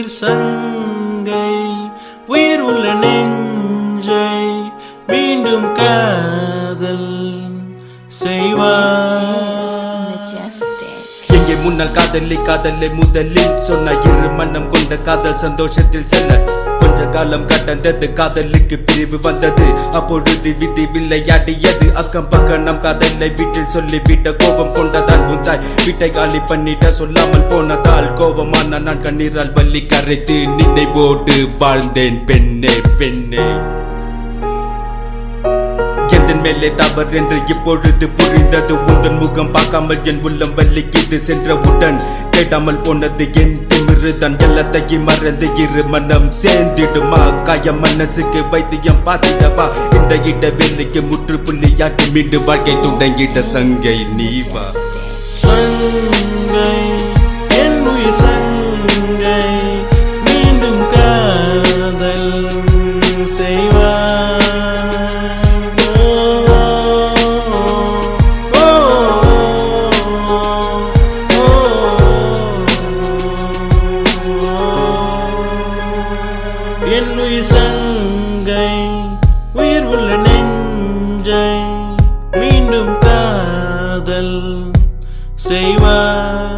சங்கை உயிர் உள்ள நெஞ்சை மீண்டும் காதல் செய்வார் Majestic. எங்கே முன்னால் காதலி காதலை முதலில் சொன்ன இரு மனம் கொண்ட காதல் சந்தோஷத்தில் செல்ல கொஞ்ச காலம் கடந்தது காதலுக்கு பிரிவு வந்தது அப்பொழுது விதி விளையாடியது அக்கம் பக்கம் நம் காதலை வீட்டில் சொல்லி விட்ட கோபம் கொண்டதால் உந்தாய் வீட்டை காலி பண்ணிட்ட சொல்லாமல் போனதால் கோபமான நான் கண்ணீரால் வள்ளி கரைத்து நின்னை போட்டு வாழ்ந்தேன் பெண்ணே பெண்ணே எந்தன் மேலே தவறு என்று இப்பொழுது புரிந்தது உந்தன் முகம் பார்க்காமல் என் உள்ளம் வலிக்குது சென்றவுடன் தேடாமல் போனது என் திமிருதான் எல்லாத்தையும் மறந்து இரு மனம் சேர்ந்திடுமா காயம் மனசுக்கு வைத்தியம் பார்த்திடவா இந்த இட வேலைக்கு முற்றுப்புள்ளியாக்கி மீண்டும் வாழ்க்கை தொடங்கிட சங்கை நீவா Majestic. சங்கை என் உயிர் சங்கை மீண்டும் காதல் செய்வார் ஓ, ஓ, ஓ. என் உயிர் சங்கை உயிர் உள்ள நெஞ்சை மீண்டும் காதல் செய்வார்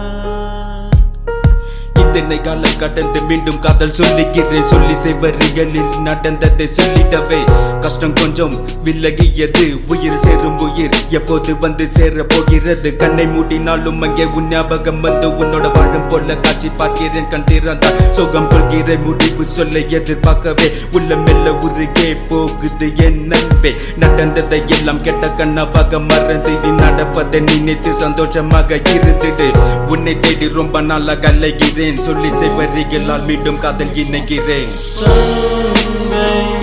இத்தனை காலம் கடந்து மீண்டும் காதல் சொல்லுகிறேன் சொல்லி செய்வரிகளில் நடந்ததை சொல்லிடவே கஷ்டம் கொஞ்சம் விலகியது உயிர் சேரும் உயிர் எப்போது வந்து சேர போகிறது கண்ணை மூடினாலும் அங்கே உன் ஞாபகம் வந்து உன்னோட வாழும் போல காட்சி பார்க்கிறேன் கண் திறந்தால் சோகம் கொள்கிறேன் முடிவு சொல்ல எதிர்பார்க்கவே உள்ள மெல்ல உருகே போகுது என் நண்பே நடந்ததை எல்லாம் கெட்ட கண்ணாவாக மறந்து நீ நடப்பதை நினைத்து சந்தோஷமாக இருந்துடு உன்னை தேடி ரொம்ப நாளாக அலைகிறேன் சொல்லி செய்வரிகளால் மீண்டும் காதல் இணைகிறேன் சங்கை